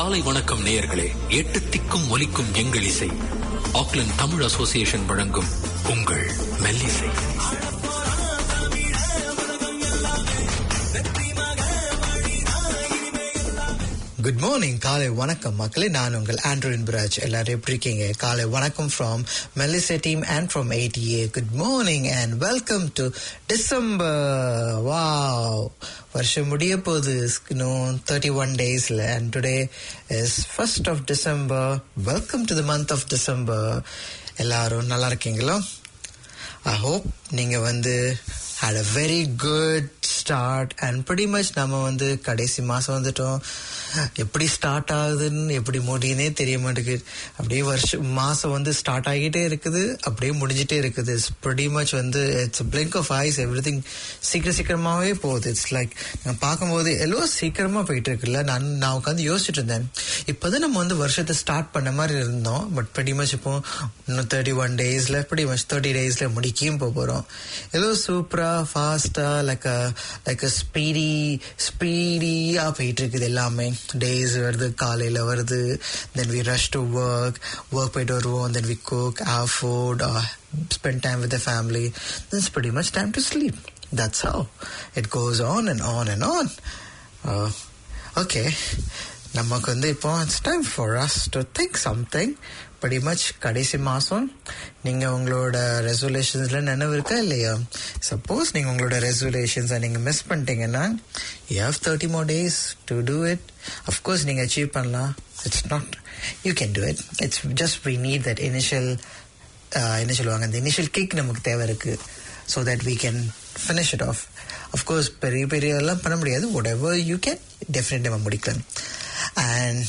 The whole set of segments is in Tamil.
காலை வணக்கம் நேயர்களே எட்டு திக்கும் ஒலிக்கும் எங்கள் இசை ஆக்லாந்து தமிழ் அசோசியேஷன் வழங்கும் உங்கள் மெல்லிசை குட் மார்னிங் காலை வணக்கம் மக்களே நான் உங்கள் ஆண்ட்ரூன் பிராஜ் எல்லாரும் எப்படி இருக்கீங்க காலை வணக்கம் from Mellisai team and from ATA good morning and welcome to December wow வருஷம் முடிய போகுது இன்னும் தேர்ட்டி ஒன் டேஸில் and today is first of December welcome to the month of December எல்லாரும் நல்லா இருக்கீங்களா ஐ ஹோப் நீங்கள் வந்து had a very good start and pretty much நம்ம வந்து கடைசி மாதம் வந்துட்டோம் எப்படி ஸ்டார்ட் ஆகுதுன்னு எப்படி முடியுனே தெரிய மாட்டேங்குது அப்படியே வருஷம் மாதம் வந்து ஸ்டார்ட் ஆகிட்டே இருக்குது அப்படியே முடிஞ்சிட்டே இருக்குது இட்ஸ் pretty மச் வந்து it's blink of eyes everything சீக்கிரம் சீக்கிரமாகவே போகுது இட்ஸ் லைக் நான் பார்க்கும்போது எவ்வளோ சீக்கிரமாக போயிட்டு இருக்குல்ல நான் நான் உட்காந்து யோசிச்சுட்டு இருந்தேன் இப்போதான் நம்ம வந்து வருஷத்தை ஸ்டார்ட் பண்ண மாதிரி இருந்தோம் பட் pretty மச் இப்போ இன்னும் தேர்ட்டி ஒன் டேஸில் pretty மச் தேர்ட்டி டேஸில் முடிக்கையும் போக போகிறோம் ஏதோ சூப்பராக ஃபாஸ்ட்டாக லைக் லைக் ஸ்பீடி ஸ்பீடியாக போயிட்டு இருக்குது எல்லாமே டேஸ் வருது காலையில் வருது then we rush to work work போயிட்டு வருவோம் then we cook have food spend time with the family then it's pretty much time to sleep that's how it goes on and on and on uh, okay நமக்கு வந்து இப்போ it's time for us to think something pretty much கடைசி மாதம் நீங்கள் உங்களோட ரெசல்யூஷன்ஸில் நினைவு இருக்கா இல்லையா சப்போஸ் நீங்கள் உங்களோட ரெசல்யூஷன்ஸை நீங்கள் மிஸ் பண்ணிட்டீங்கன்னா you have thirty more days to do it of course நீங்கள் அச்சீவ் பண்ணலாம் it's not you can do it it's just we need that initial என்ன சொல்லுவாங்க அந்த இனிஷியல் கிக் நமக்கு தேவை இருக்குது so that we can finish it off of course பெரிய பெரிய எல்லாம் பண்ண முடியாது ஒட் எவர் யூ கேன் டெஃபினெட்லி நம்ம முடிக்கலாம் and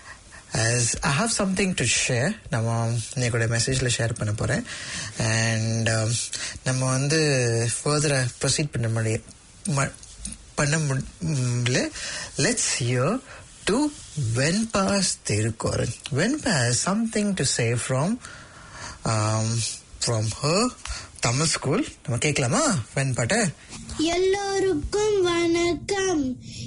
as I have something to share நம்ம என்னோட மெசேஜில் ஷேர் பண்ண போகிறேன் அண்ட் நம்ம வந்து ஃபர்தராக ப்ரொசீட் பண்ண முடிய ம- பண்ண முடியல let's hear to Venba's Thirukkural Venba has something to say from um, from her Tamil school நம்ம கேட்கலாமா வெண்பாட்ட எல்லோருக்கும் வணக்கம்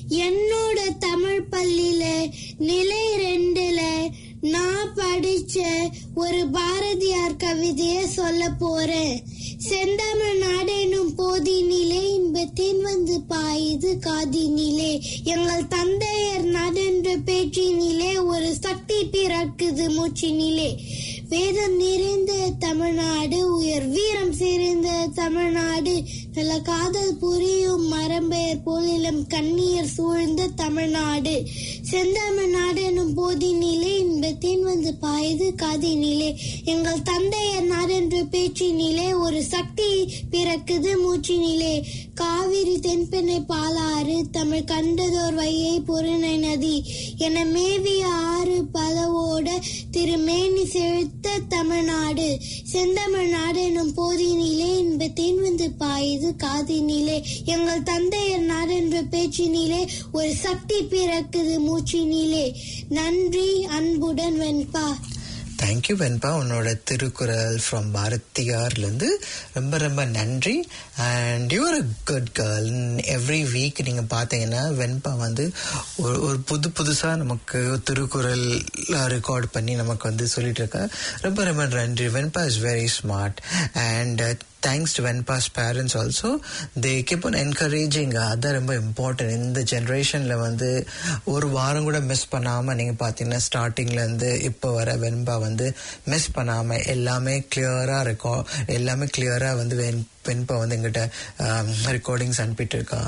என்னோட தமிழ் பள்ளியில நிலை ரெண்டுல நான் படிச்ச ஒரு பாரதியார் கவிதைய சொல்ல போறேன் செந்தமிழ் நாடெனும் போதினிலே இன்பத்தின் வந்து பாயுது காதினிலே எங்கள் தந்தையர் நாடென்ற பேச்சினிலே ஒரு சக்தி பிறக்குது மூச்சினிலே வேதம் நிறைந்த தமிழ்நாடு உயர் வீரம் சேர்ந்த தமிழ்நாடு நல்ல காதல் புரியும் மரம்பெயர் போலிலும் கண்ணீர் சூழ்ந்த தமிழ்நாடு செந்தமிழ்நாடு எனும் போதினிலே இன்பத்தின் வந்து பாயுது காதினிலே எங்கள் தந்தையர் நாடென்ற பேச்சினிலே ஒரு சக்தி பிறக்குது மூச்சினிலே காவிரி தென்பெண்ணை பாலாறு தமிழ் கண்டதோர் வையை பொருணை நதி என மேவிய ஆறு பலவோட திருமேனி செழுத்த தமிழ்நாடு செந்தமிழ்நாடு எனும் போதினிலே இன்பத்தேன் வந்து பாயுது காதினிலே எங்கள் தந்தையர் நாடென்ற பேச்சினிலே ஒரு சக்தி பிறக்குது மூச்சினிலே நன்றி அன்புடன் வெண்பா தேங்க்யூ வெண்பா உன்னோட திருக்குறள் ஃப்ரம் பாரதியார்லேருந்து ரொம்ப ரொம்ப நன்றி and you are a good girl every week நீங்கள் பார்த்தீங்கன்னா வெண்பா வந்து ஒரு ஒரு புது புதுசாக நமக்கு திருக்குறள் ரெக்கார்ட் பண்ணி நமக்கு வந்து சொல்லிட்டு இருக்கா ரொம்ப ரொம்ப நன்றி Venba is very smart and thanks to Venba's parents also they keep on encouraging அதான் ரொம்ப இம்பார்ட்டன்ட் இந்த ஜென்ரேஷனில் வந்து ஒரு வாரம் கூட மிஸ் பண்ணாமல் நீங்கள் பார்த்தீங்கன்னா ஸ்டார்டிங்லேருந்து இப்போ வர வெண்பா வந்து மிஸ் பண்ணாமல் எல்லாமே கிளியராக ரெக்கா எல்லாமே கிளியராக வந்து வென் வெண்பா வந்து எங்கிட்ட ரெக்கார்டிங்ஸ் அனுப்பிட்டு இருக்கா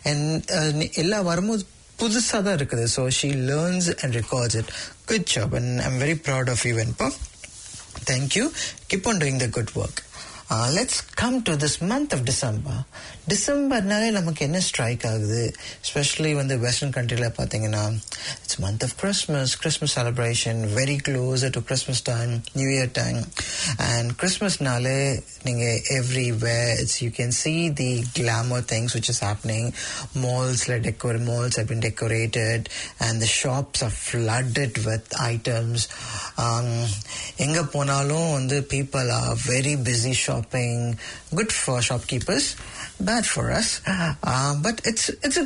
அண்ட் எல்லா வாரமும் புதுசாக தான் இருக்குது so she learns and records it good job and I'm very proud of you Venba thank you keep on doing the good work let's come to this month of December டிசம்பர்னாலே நமக்கு என்ன ஸ்ட்ரைக் ஆகுது ஸ்பெஷலி வந்து வெஸ்டர்ன் கண்ட்ரியில் பார்த்தீங்கன்னா it's month of Christmas Christmas celebration very close to Christmas time new year time and கிறிஸ்மஸ்னாலே நீங்கள் everywhere it's you can see the glamour things which is happening malls like decor malls have been decorated and the shops are flooded with items um, எங்க போனாலும் வந்து people are very busy shopping good for shopkeepers bad for us uh, but it's it's a good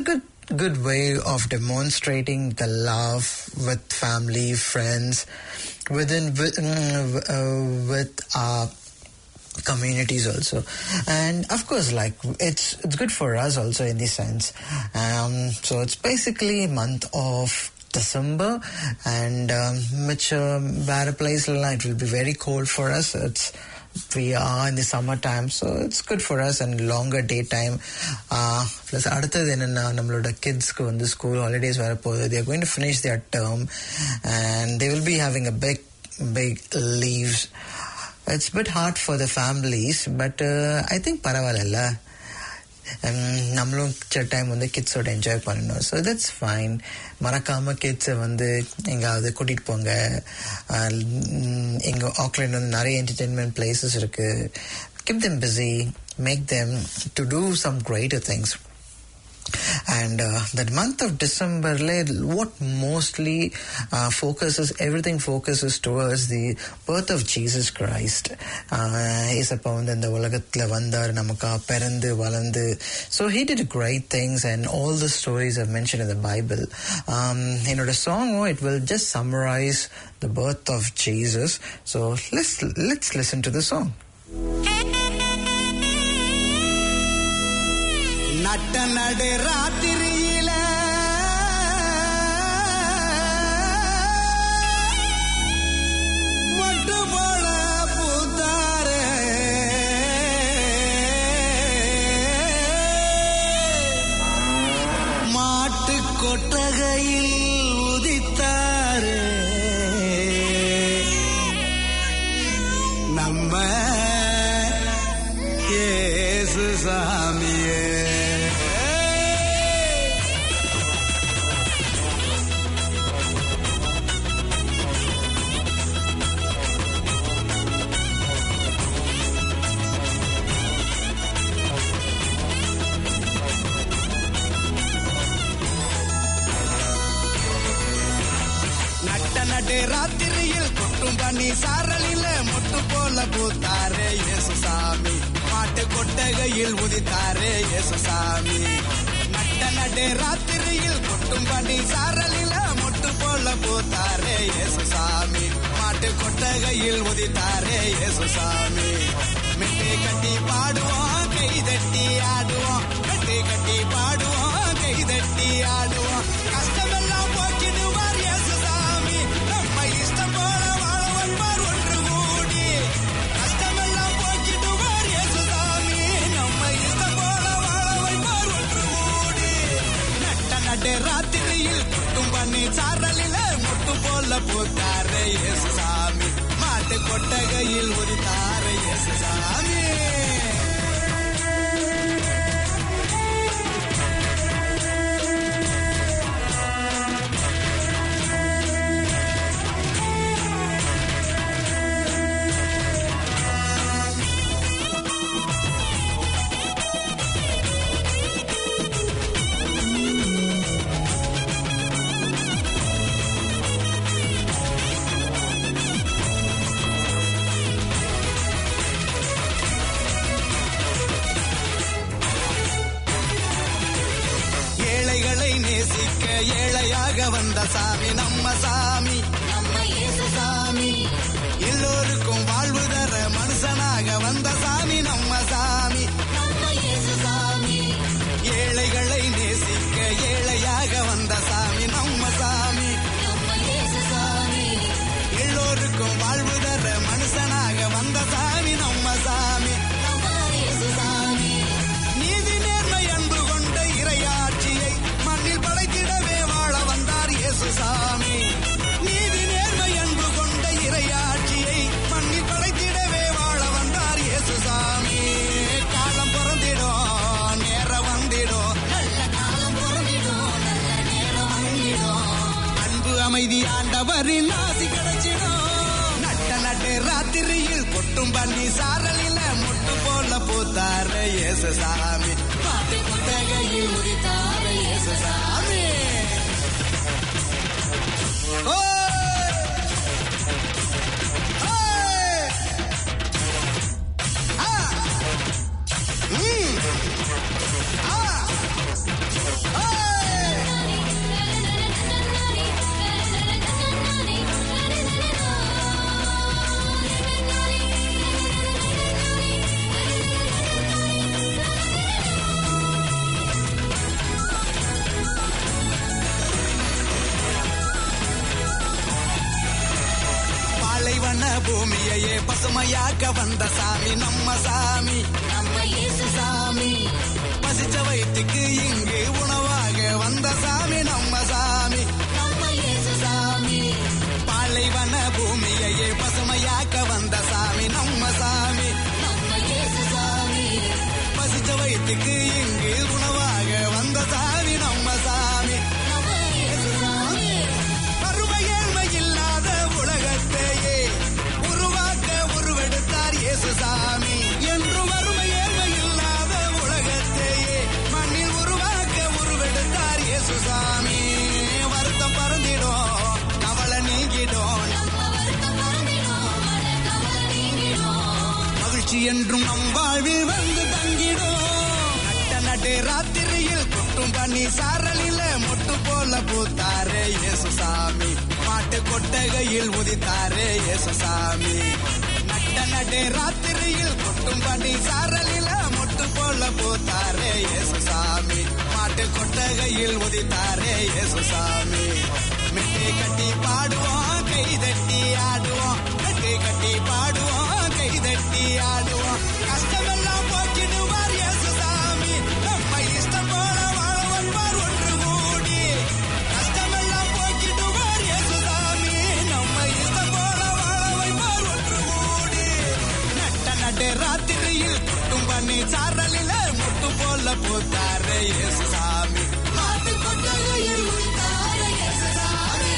good way of demonstrating the love with family, friends, within with, mm, uh, with our communities also and of course like it's it's good for us also in this sense um so it's basically month of December and um, which uh, where a place like it will be very cold for us it's we are in the summertime so it's good for us and longer daytime uh, plus அடுத்தது என்னன்னா நம்மளோட கிட்ஸ்க்கு வந்து ஸ்கூல் ஹாலிடேஸ் வரப்போகுது they are going to finish their term and they will be having a big big leaves it's a bit hard for the families but uh, I think பரவாயில்ல நம்மளும் சில டைம் வந்து கிட்ஸோட என்ஜாய் பண்ணணும் ஸோ தட்ஸ் ஃபைன் மறக்காம கிட்ஸை வந்து எங்காவது கூட்டிகிட்டு போங்க எங்கள் ஆக்லாண்ட் வந்து நிறைய என்டர்டெயின்மெண்ட் பிளேசஸ் இருக்கு keep them busy make them to do some greater things and uh, that month of december what mostly uh, focuses everything focuses towards the birth of jesus christ ஏசப்பா வந்து இந்த உலகத்துல வந்தார் நமக்கா பிறந்து வளர்ந்து so he did great things and all the stories are mentioned in the bible um, என்னோட song it will just summarize the birth of jesus so let's let's listen to the song நட்ட நடு ராத்திரியில மொட்டு போல பூத்தாரு மாட்டு கொட்டகையில் உதித்தாரு நம்ம இயேசு சாமியே நட்ட நடு ராத்திரியில் கொட்டும் பண்ணி சாரலில மொட்டு போல பூத்தாரே இயேசு சாமி மாட்டு கொட்டகையில் உதித்தாரே இயேசு சாமி நட்ட நடு ராத்திரியில் கொட்டும் பண்ணி சாரலில மொட்டு போல பூத்தாரே இயேசு சாமி மாட்டு கொட்டகையில் உதித்தாரே இயேசு சாமி மெட்டி கட்டி பாடுவோம் கை தட்டி ஆடுவோம் மெட்டி கட்டி பாடுவோம் கை தட்டி ஆடுவோம் கஷ்டமெல்லாம் போக்கிடுவார் இயேசு சாமி நம்ம இஷ்டம் போல வாழ வைப்பார் ஒன்று கூடி கஷ்டமெல்லாம் போக்கிடுவார் இயேசு சாமி நம்ம இஷ்டம் போல வாழ வைப்பார் ஒன்று கூடி நட்ட நடு ராத்திரியில் குட்டும் பண்ணி சாரலில முட்டு போல போத்தாரு இயேசு சாமி மாட்டு கொட்டகையில் உரித்தாரு இயேசு சாமி ஏழைகளை நேசிக்க ஏழையாக வந்த சாமி நம்ம சாமி நம்ம இயேசு சாமி எல்லோருக்கும் வாழ்வு தர மனுஷனாக வந்த சாமி நம்ம சாமி நம்ம இயேசு சாமி ஏழைகளை நேசிக்க ஏழையாக வந்த சாமி நம்ம சாமி நம்ம இயேசு சாமி எல்லோருக்கும் வாழ்வு தர மனுஷனாக வந்த சாமி நம்ம சாமி நம்ம இயேசு சாமி நீதி நேர்மை அன்பு கொண்ட இறையாட்சியை மண்ணில் படைத்திடவே வாழ வந்தார் இயேசு சாமி நீதி நேர்மை அன்பு கொண்ட இறையாட்சியை மண்ணில் படைத்திடவே வாழ வந்தார் இயேசு சாமி காலம் பிறந்திடும் நேரம் வந்திடும் நல்ல காலம் பிறந்திடும் நல்ல நேரம் வந்திடும் அன்பு அமைதி ஆண்டவரின் ஆசி கிடைச்சிடும் நட்ட நட்டு ராத்திரியில் கொட்டும் பண்ணி சாரலில முட்டு போல பூத்தாரு இயேசு சாமி பாட்டு கொட்டகையில் உரித்தாரு இயேசு சாமி ஓய்! ஓய்! ஆ! ம்! ஆ! ஓய்! பூமியையே பசுமையாக்க வந்த சாமி நம்ம சாமி நம்ம இயேசு சாமி பசிச்ச வயிற்றுக்கு இங்கு உணவாக வந்த சாமி நம்ம சாமி நம்ம இயேசு சாமி பாலைவன பூமியையே பசுமையாக்க வந்த சாமி நம்ம சாமி நம்ம இயேசு சாமி பசிச்ச வயிற்றுக்கு இங்கு உணவாக வந்த சாமி நம்ம சாமி நம்ம இயேசு சாமி வறுமை ஏழ்மை இல்லாத உலகத்தையே உருவாக்க உருவெடுத்தார் இயேசு சாமி என்று வறுமை ஏழ்மை இல்லாத உலகத்தையே மண்ணில் உருவாக்க உருவெடுத்தார் இயேசு சாமி வருத்தம் பறந்திடும் கவலை நீங்கிடும் மகிழ்ச்சி என்றும் நம் வாழ்வில் வந்து தங்கிடும் நட்ட நடு ராத்திரியில் கொட்டும் பண்ணி சாரலில மொட்டு போல பூத்தாரே இயேசு சாமி மாட்டு கொட்டகையில் உதித்தாரே இயேசு சாமி நட்ட நடு ராத்திரியில் கொட்டும் பண்ணி சாரலில மொட்டு போல பூத்தாரே இயேசு சாமி மாட்டு கொட்டகையில் உதித்தாரே இயேசு சாமி மெட்டை கட்டி பாடுவோம் கை தட்டி ஆடுவோம் மெட்டை கட்டி பாடுவோம் கை தட்டி ஆடுவோம் கஷ்டமெல்லாம் போக்கிடுவார் இயேசு சாமி நம்ம இஷ்டம் போல வாழ வைப்பார் ஒன்று கூடி கஷ்டமெல்லாம் போக்கிடுவார் இயேசு சாமி நம்ம இஷ்டம் போல வாழ வைப்பார் ஒன்று கூடி நட்ட நட்டு ராத்திரியில் குட்டும் பண்ணி சாரலில முட்டு போல பூத்தாரு இயேசு சாமி மாட்டு கொட்டகையில் உயிர்த்தாரு இயேசு சாமி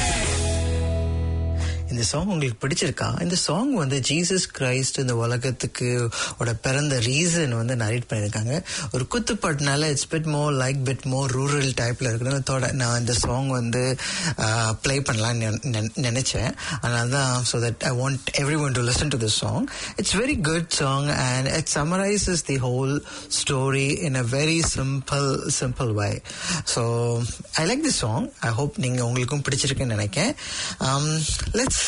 இந்த சாங் உங்களுக்கு பிடிச்சிருக்கா இந்த சாங் வந்து ஜீசஸ் கிரைஸ்ட் இந்த உலகத்துக்கு ஓட பிறந்த ரீசன் வந்து நரேட் பண்ணியிருக்காங்க ஒரு குத்துப்பாட்டுனால it's bit more like bit more rural டைப்ல இருக்குன்னு தோட நான் இந்த சாங் வந்து ப்ளே பண்ணலாம்னு நினை- நினை- நினைச்சேன் அதனால தான் so that I want everyone to listen to this song it's very good song and it summarises the whole story in a very simple simple way so I like the song I hope நீங்க உங்களுக்கும் பிடிச்சிருக்குன்னு நினைக்கிறேன் லெட்ஸ்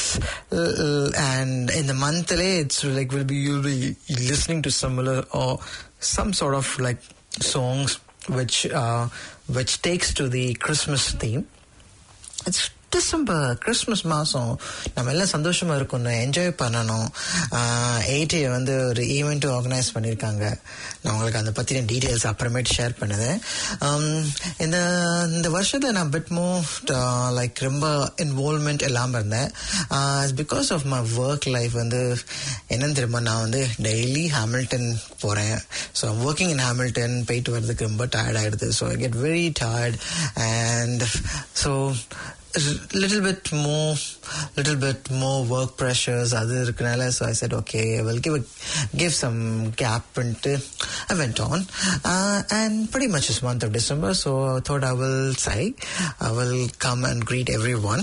அண்ட் இந்த மந்த்லே it's like will be you be listening to similar or some sort of like songs which uh, which takes to the Christmas theme. It's December Christmas மாதம் நம்ம எல்லாம் சந்தோஷமா இருக்கணும் என்ஜாய் பண்ணணும் எயிட்டி வந்து ஒரு ஈவெண்ட் ஆர்கனைஸ் பண்ணியிருக்காங்க நான் உங்களுக்கு அதை பற்றின டீட்டெயில்ஸ் அப்புறமேட்டு ஷேர் பண்ணுதேன் Um, இந்த இந்த வருஷத்தை நான் பிட் மோ லைக் ரொம்ப இன்வால்மெண்ட் இல்லாமல் இருந்தேன் because of my work life வந்து என்னன்னு தெரியுமா நான் வந்து டெய்லி ஹாமில்டன் போகிறேன் ஸோ ஒர்க்கிங் இன் ஹாமில்டன் போயிட்டு வர்றதுக்கு ரொம்ப டயர்ட் ஆகிடுது so I get very tired and so little bit more little bit more work pressures அது இருக்கனால so I said okay I will give a, give some gap into I went on uh, and pretty much this month of December so I thought I will say I will come and greet everyone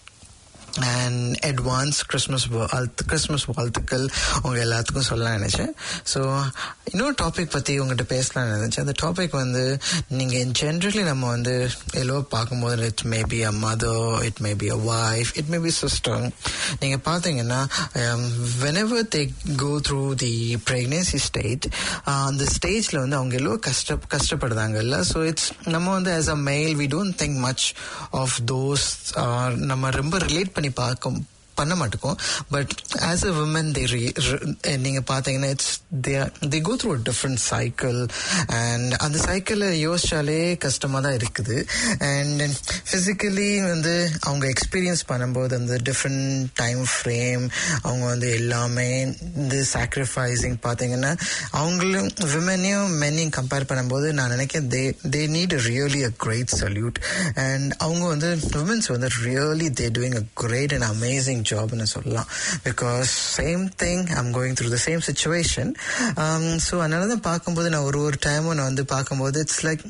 and advance Christmas வாழ்த்து கிறிஸ்மஸ் வாழ்த்துக்கள் உங்க எல்லாத்துக்கும் சொல்லலாம் நினைச்சேன் ஸோ இன்னொரு டாபிக் பற்றி உங்ககிட்ட பேசலாம்னு நினைச்சேன் அந்த டாபிக் வந்து நீங்கள் ஜென்ரலி நம்ம வந்து எல்லோ பார்க்கும்போது it may be a mother it may be a wife it may be sister நீங்கள் பார்த்தீங்கன்னா whenever they go through the pregnancy state அந்த ஸ்டேஜில் வந்து அவங்க எல்லோ கஷ்ட கஷ்டப்படுறாங்கல்ல ஸோ இட்ஸ் நம்ம வந்து as a male we don't think much of those நம்ம ரொம்ப ரிலேட் பண்ணி பார்க்க பண்ண மாட்டோம் but as a woman they நீங்க பாத்தீங்கன்னா it's they they go through different cycle and அந்த சைக்கிளை யோசிச்சாலே கஷ்டமா தான் இருக்குது அண்ட் பிசிக்கலி வந்து அவங்க எக்ஸ்பீரியன்ஸ் பண்ணும்போது அந்த டிஃப்ரெண்ட் டைம் ஃப்ரேம் அவங்க வந்து எல்லாமே இந்த சாக்ரிஃபைசிங் பார்த்தீங்கன்னா அவங்களும் விமனையும் மென்னையும் கம்பேர் பண்ணும்போது நான் நினைக்கிறேன் they they need really a great salute and அவங்க வந்து விமன்ஸ் வந்து really they doing a great and amazing ஜாப்னு சொல்லலாம் because same thing I'm going through the same situation so அதனால தான் பார்க்கும்போது நான் ஒரு ஒரு டைமும் நான் வந்து பார்க்கும்போது it's like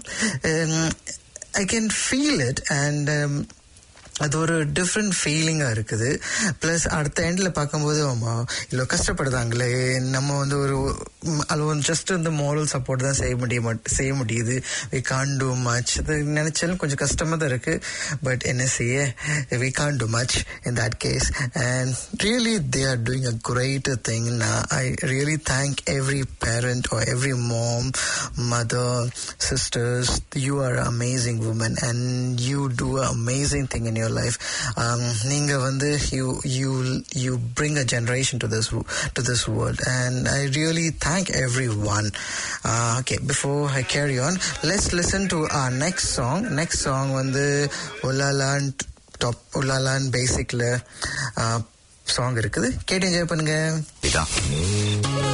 I can feel it and அது ஒரு டிஃப்ரெண்ட் ஃபீலிங்காக இருக்குது ப்ளஸ் அடுத்த எண்டில் பார்க்கும்போது ஆமாம் இவ்வளோ கஷ்டப்படுதாங்களே நம்ம வந்து ஒரு அது ஒரு ஜஸ்ட் வந்து மோரல் சப்போர்ட் தான் செய்ய முடிய மாட் செய்ய முடியுது வி கான் டூ மச் அது நினச்சாலும் கொஞ்சம் கஷ்டமாக தான் இருக்குது பட் என்ன செய்ய we can do much in that case and really they are doing a great thing I really thank every parent or every mom, mother, sisters. You are an amazing woman and you do an amazing thing in your your life um, நீங்க வந்து you you you bring a generation to this to this world and I really thank everyone uh, okay before I carry on let's listen to our next song next song வந்து உலாலான் டாப் உலாலான் பேசிக்ல சாங் இருக்குது கேட்டு என்ஜாய் பண்ணுங்க இதான்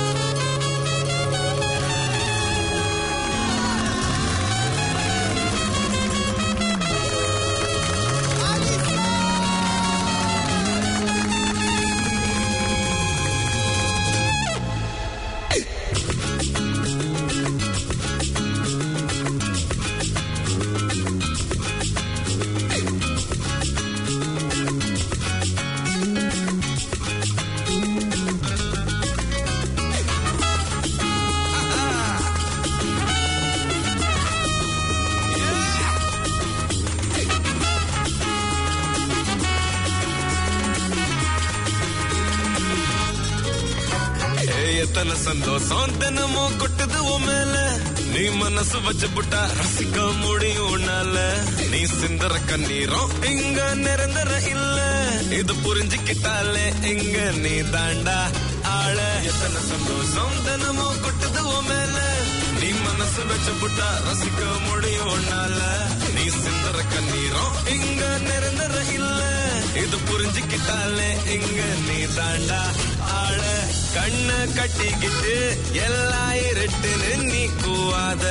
ஏய், எத்தனை சந்தோஷம் தினமும் கொட்டுது உன் மேல நீ மனசு வச்சு புட்டா ரசிக்க முடியும் உன்னால நீ சிந்தற கண்ணீரும் இங்க நிரந்தர இல்ல இது புரிஞ்சுக்கிட்டாலே இங்க நீ தாண்டா ஆள எத்தனை சந்தோஷம் தினமும் கொட்டுது உன் மேல நீ மனசு வச்சு புட்டா ரசிக்க முடியும் உன்னால நீ சிந்தற கண்ணீரும் இங்க நிரந்தர இல்ல இது புரிஞ்சுக்கிட்டாலே இங்க நீ தாண்டா ஆள கண்ண கட்டிக்கிட்டு எல்லாம் இருட்டுன்னு நீ கூவாத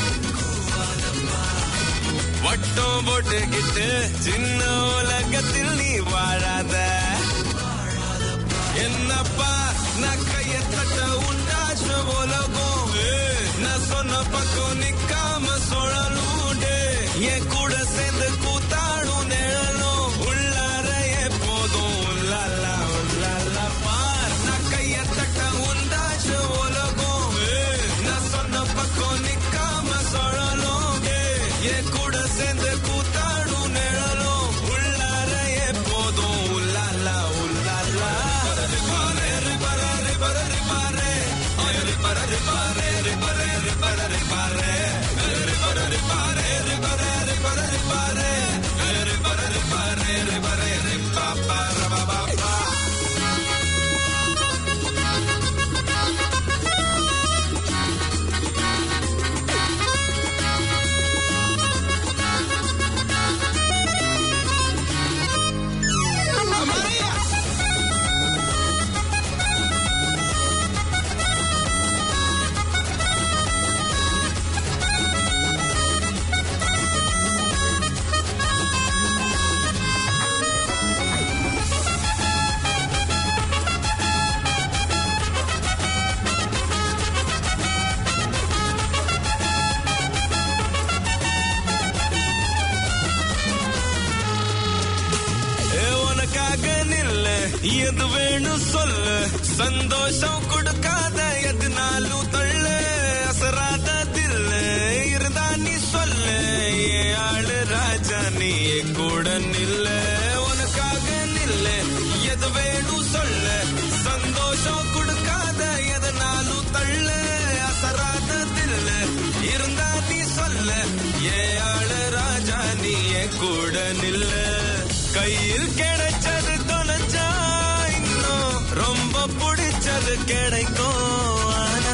வட்டம் போட்டுக்கிட்டு சின்ன உலகத்தில் நீ வாழாத என்னப்பா நான் கைய தட்ட உண்டாச்சு உலகம் ஏய், நான் சொன்ன பக்கம் நிக்காம சுழலும் டேய். என் கூட சேர்ந்து கூத்தாடும் நிழலும் உள்ளார எப்போதும் உள்ளாலா உள்ளாலா பார் நான் கைய தட்ட உண்டாச்சு உலகம் ஏய், நான் சொன்ன பக்கம் நிக்காம சுழலும் டேய். என் கூட சேர்ந்து கூத்தாடும் நிழலும் உள்ளார எப்போதும் உள்ளாலா உள்ளாலா ஏ, உனக்காக நில்ல எது வேணும் சொல்லு சந்தோஷம் கொடுக்காத எதுனாலும் தள்ளு அசராத தில்ல இருந்தா நீ சொல்லு ஏ ஆளு ராஜா நீ என் கூட நில்ல உனக்காக நில்ல எது வேணும் சொல்லு சந்தோஷம் கொடுக்காத எதனாலும் தள்ளு அசராத தில்ல இருந்தா நீ சொல்ல ஏ ஆளு ராஜா நீ என் கூட நில்ல கையில் கிடைச்சது தொலைச்சா இன்னும் ரொம்ப பிடிச்சது கிடைக்கும் ஆனா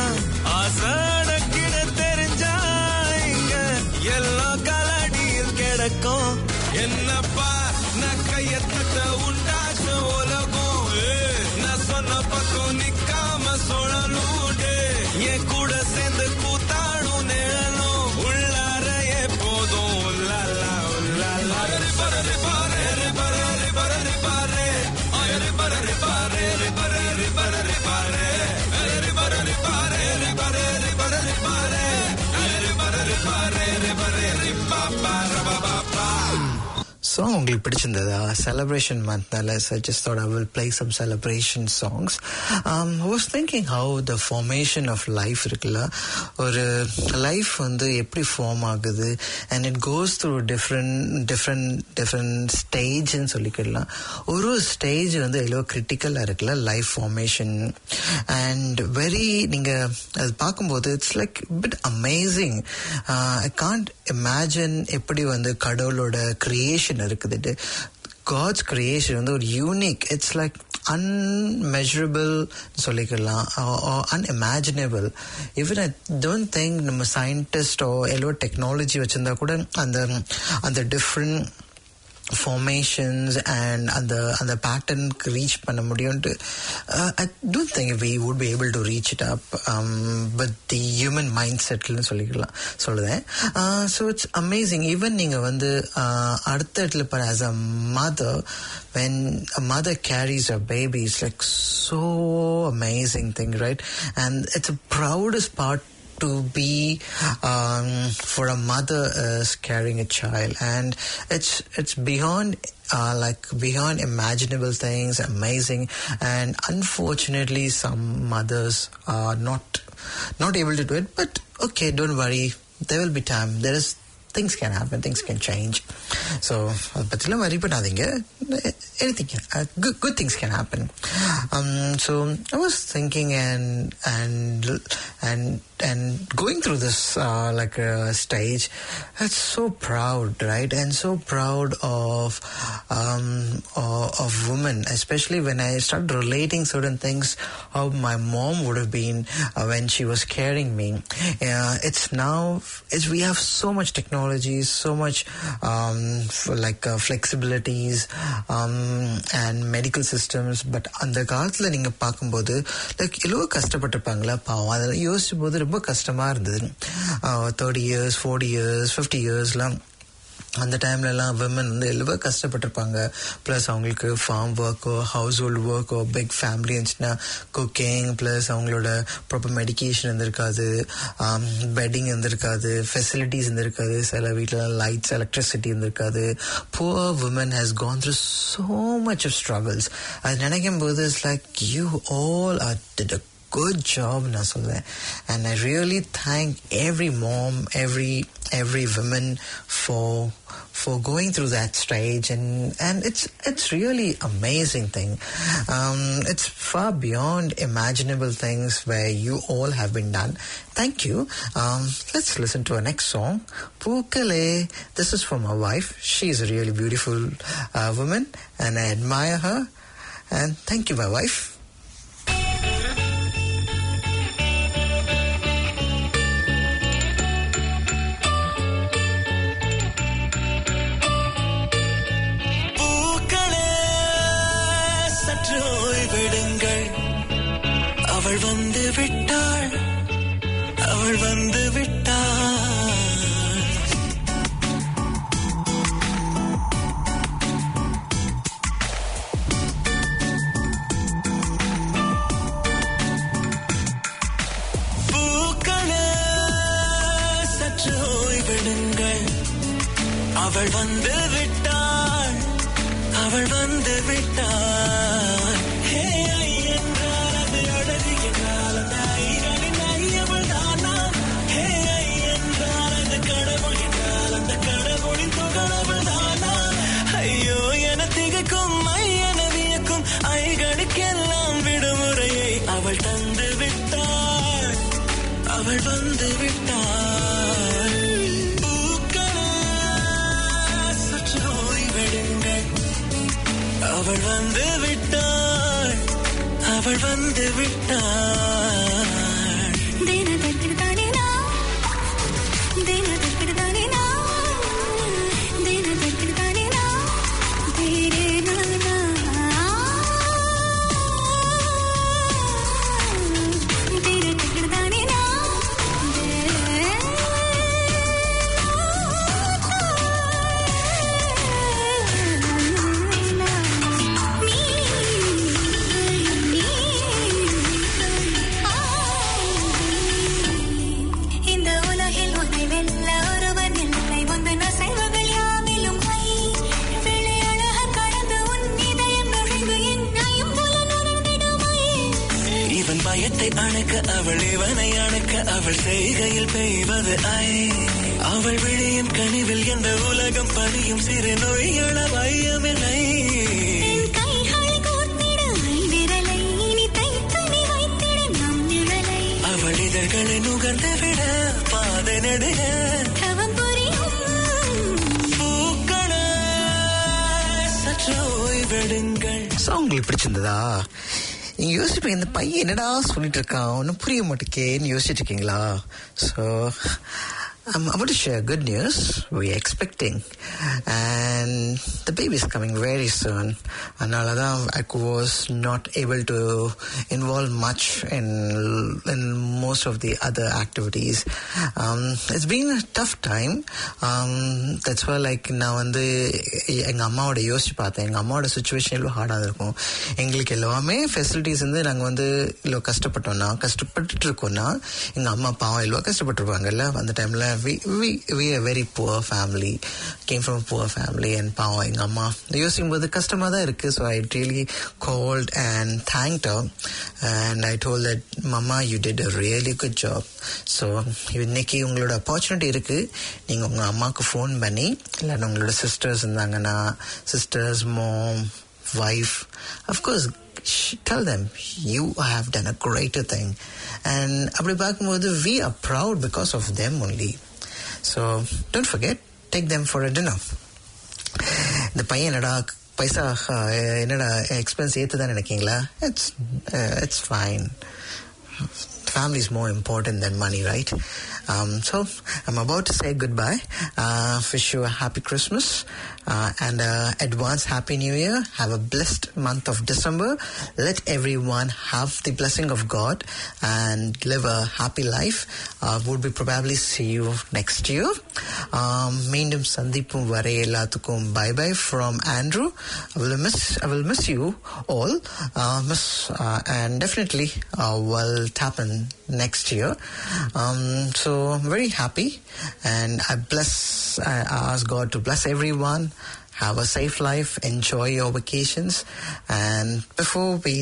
ஆசடக்கிட தெரிஞ்சா இங்க எல்லா கலடியில் கிடக்கும் என்னப்பா நான் கைய தட்ட உண்டாச்சு உலகம் ஏய், நான் சொன்ன பக்கம் நிக்காம சுழலும் டேய். என் கூட சேர்ந்து கூத்தாடும் நிழலும் உள்ளார எப்போதும் உள்ளாலா உள்ளாலா பரரு பாரு பரரு பரரு பாரு அயரு பரரு பாரு பரரு பரரு பாரு அயரு பரரு பாரு பரரு பரரு பாரு அயரு பரரு பாரு பரரு பாப்பா ரபாபா சாங் உங்களுக்கு பிடிச்சிருந்ததா செலிப்ரேஷன் மந்த்னால so I just thought I will play some celebration songs um, I was thinking how the formation of life இருக்குல்ல ஒரு லைஃப் வந்து எப்படி ஃபார்ம் ஆகுது and it goes through different different different ஸ்டேஜ்னு சொல்லிக்கலாம் ஒரு ஸ்டேஜ் வந்து எவ்வளோ கிரிட்டிக்கலாக இருக்குல்ல லைஃப் ஃபார்மேஷன் அண்ட் வெரி நீங்கள் அது பார்க்கும்போது it's like bit amazing I can't imagine எப்படி வந்து கடவுளோட கிரியேஷன் இருக்குதுட்டு காட்ஸ் கிரியேஷன் வந்து ஒரு யூனிக் இட்ஸ் லைக் அன்மெஷரபிள் சொல்லிக்கலாம் unimaginable even I don't think நம்ம சயின்டிஸ்டோ எல்லோ டெக்னாலஜி வச்சிருந்தா கூட அந்த அந்த டிஃப்ரெண்ட் ஃபார்மேஷன்ஸ் அண்ட் அந்த அந்த பேட்டர்னுக்கு ரீச் பண்ண முடியும்ட்டு I don't think we would be able to reach it up but the human mind செட்னு சொல்லிக்கலாம் சொல்லுதேன் ஸோ இட்ஸ் அமேசிங் ஈவன் நீங்கள் வந்து uh, அடுத்த இடத்துல பாரு as a mother when a mother carries a baby it's like so amazing thing right and it's a proudest part to be um, for a mother is carrying a child and it's it's beyond uh, like beyond imaginable things amazing and unfortunately some mothers are not not able to do it but okay don't worry there will be time there is things can happen things can change so அதை பற்றிலாம் வரி பண்ணாதீங்க anything can uh, good, good things can happen um, so I was thinking and and and and going through this uh, like a stage it's so proud right and so proud of um, of, of women especially when I started relating certain things how my mom would have been uh, when she was carrying me uh, it's now it's we have so much technology so much um, f- like uh, flexibilities um, and medical systems but அந்த காலத்துல நீங்க பார்க்கும்போது லைக் எவ்வளோ கஷ்டப்பட்டிருப்பாங்களா பாவம் அதெல்லாம் யோசிச்சும் போது ரொம்ப கஷ்டமா இருந்தது thirty years forty years fifty இயர்ஸ்லாம் அந்த டைம்லலாம் விமன் வந்து எவ்வளோ கஷ்டப்பட்டிருப்பாங்க ப்ளஸ் அவங்களுக்கு ஃபார்ம் ஒர்க்கோ ஹவுஸ் ஹோல்ட் ஒர்க்கோ பிக் ஃபேமிலி இருந்துச்சுன்னா குக்கிங் ப்ளஸ் அவங்களோட ப்ராப்பர் மெடிக்கேஷன் இருந்திருக்காது பெட்டிங் இருந்திருக்காது ஃபெசிலிட்டிஸ் இருந்திருக்காது சில வீட்டில் லைட்ஸ் எலக்ட்ரிசிட்டி இருந்திருக்காது poor woman has gone through so much of struggles அது நினைக்கும் போது it's like you all are did good job நான் சொல்லுவேன் and I really thank every mom every every woman for for going through that stage and and it's it's really amazing thing um, it's far beyond imaginable things where you all have been done thank you um, let's listen to our next song Pukale this is from my wife she's a really beautiful uh, woman and I admire her and thank you my wife பூக்களே சற்று ஓய்வெடுங்கள் அவள் வந்து விட்டாள் அவள் வந்து விட்டாள் பூக்களே சற்று ஓய்வெடுங்கள் அவள் வந்து விட்டாள் அவள் வந்து விட்டாள் ஹே ஐ என்றால் அது அழகு என்றால் அந்த ஐகளின் ஐயவள் தானா ஹே ஐ என்றால் அது கடவுள் என்றால் அந்த கடவுளின் துகளவள் தானா ஐயோ என திகைக்கும் ஐயன வியக்கும் ஐகளுக்கெல்லாம் விடுமுறையை அவள் தந்து விட்டாள் அவள் வந்து விட்டாள் பூக்களே சற்று ஓய்வெடுங்கள் அவள் வந்து விட்டாள் அவள் வந்து விட்டாள் இந்த உலகில் உன்னை வெல்ல ஒருவன் இல்லை உந்தன் அசைவுகள் யாவிலும் கை விழி அழக கடந்து உன் இதயம் நுழைந்து என்னையும் புலனுணர்ந்திடுமை இவன் பயத்தை அணுக்க அவள் இவனை அணுக்க அவள் செய்கையில் பெய்வது ஐ அவள் விழியும் கனிவில் எந்த உலகம் பணியும் சிறு நோய்கள பயமில்லை என் கைகளை கோர்த்திட விரலை இனி தைத்து நீ வைத்திட நம் நிழலை அவள் இதழ்களை நுகர்ந்து விட பாதை நடுக தவம் புரியும் பூக்களே சற்று பாடுங்கள் சாங் உங்களுக்கு பிடிச்சிருந்ததா நீங்க யோசிப்பீங்க இந்த பையன் என்னடா சொல்லிட்டு இருக்கான் ஒன்றும் புரிய மாட்டேக்கேன்னு யோசிச்சுட்டு இருக்கீங்களா so I'm about to share good news. We're expecting, and the baby is coming very soon. அதனால தான் I was not able to involve much in in most of the other activities. Um, it's been a tough time. Um, that's why like நான் வந்து எங்க அம்மாவோட யோசிச்சு பார்த்தேன் எங்க அம்மாவோட சுச்சுவேஷன் எவ்வளோ ஹார்டாக இருக்கும் எங்களுக்கு எல்லாமே ஃபெசிலிட்டிஸ் வந்து நாங்கள் வந்து இவ்வளோ கஷ்டப்பட்டோம்னா கஷ்டப்பட்டுட்டு இருக்கோம்னா எங்க அம்மா பாவம் எவ்வளோ கஷ்டப்பட்டுருப்பாங்கல்ல அந்த டைம்ல we we we a very poor family came from a poor family and பாவம் எங்க அம்மா யோசிக்கும் போது கஷ்டமா தான் இருக்கு so I really called and thanked her and I told that mama you did a really good job so இன்னைக்கு உங்களோட opportunity இருக்கு நீங்க உங்க அம்மாவுக்கு ஃபோன் பண்ணி இல்லைன்னா உங்களோட சிஸ்டர்ஸ் இருந்தாங்கன்னா sisters mom wife of course sh- tell them you have done a greater thing and அப்படி பார்க்கும்போது we are proud because of them only so don't forget take them for a dinner இந்த பையன் என்னடா பைசா அஹ், என்னடா எக்ஸ்பென்ஸ் ஏத்துதான் நினைக்கீங்களா it's it's fine family is more important than money, right? Um, so I'm about to say goodbye. Uh, wish you a happy Christmas uh, and uh, advance Happy New Year. Have a blessed month of December. Let everyone have the blessing of God and live a happy life. Uh, would be probably see you next year. Um, மீண்டும் சந்திப்பும் வரை எல்லாத்துக்கும் bye bye from Andrew. I will miss I will miss you all. Uh, miss uh, and definitely uh, will tap in next year. Um, so I'm very happy and I bless I ask God to bless everyone. Have a safe life. Enjoy your vacations. And before we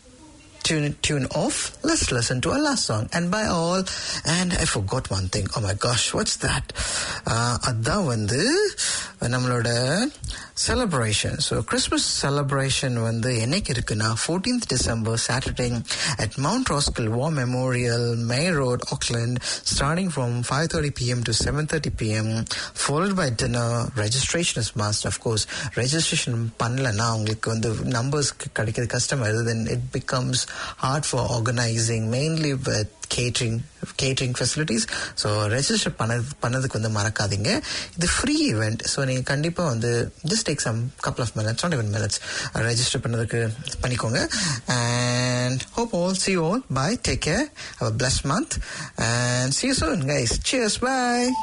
tune tune off, let's listen to our last song. And by all, and I forgot one thing. Oh my gosh, what's that? Uh, அதான் வந்து நம்மளோட செலிப்ரேஷன் ஸோ கிறிஸ்மஸ் செலிப்ரேஷன் வந்து என்னைக்கு இருக்குன்னா fourteenth December Saturday at Mount Roskill war memorial May Road Auckland starting from five thirty PM to seven thirty PM followed by dinner registration is must of course registration பண்ணலன்னா உங்களுக்கு வந்து நம்பர்ஸ் கிடைக்கிறது கஷ்டமாயிருது then it becomes hard for organising mainly with catering catering facilities so register பண்ண பண்ணதுக்கு வந்து மறக்காதீங்க இது ஃப்ரீ ஈவெண்ட் ஸோ நீங்கள் கண்டிப்பாக வந்து just take some couple of minutes not even minutes register பண்ணதுக்கு பண்ணிக்கோங்க and hope all see all bye take care have plus month and see soon guys cheers bye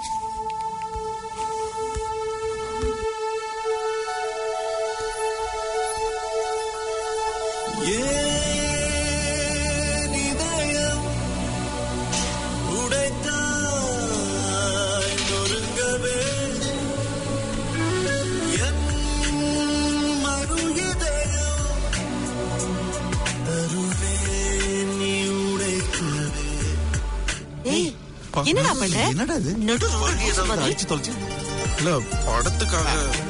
ஏன் இதயம் உடைத்தாய் நொறுங்கவே என் மறு இதயம் தருவேன் நீ உடைக்கவே ஏய், என்னடா பண்ற என்னடா இது நடு ரோட்ல போகும்போது அடிச்சு தொலைச்சு இல்ல படத்துக்காக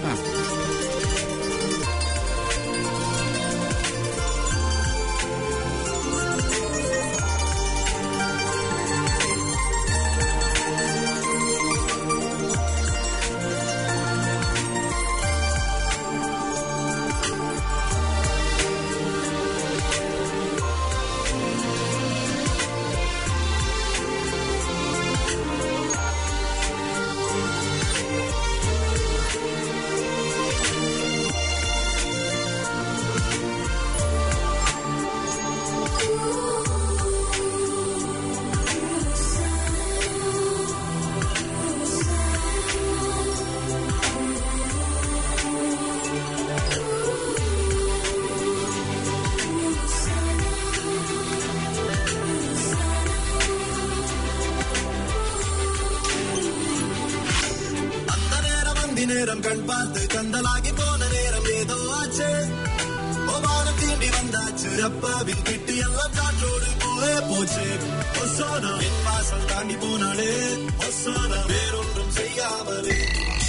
அந்த நேரம் அந்தி நேரம் கண் பார்த்து கந்தலாகி போன நேரம் ஏதோ ஆச்சு ஒவ்வாரம் தீண்டி வந்தாச்சு அப்பாவின் கிட்டி எல்லாம் காற்றோடு போயே போச்சு ஒசானா என் வாசல் தாண்டி போனாலே ஒசானா வேறொன்றும் செய்யாமலே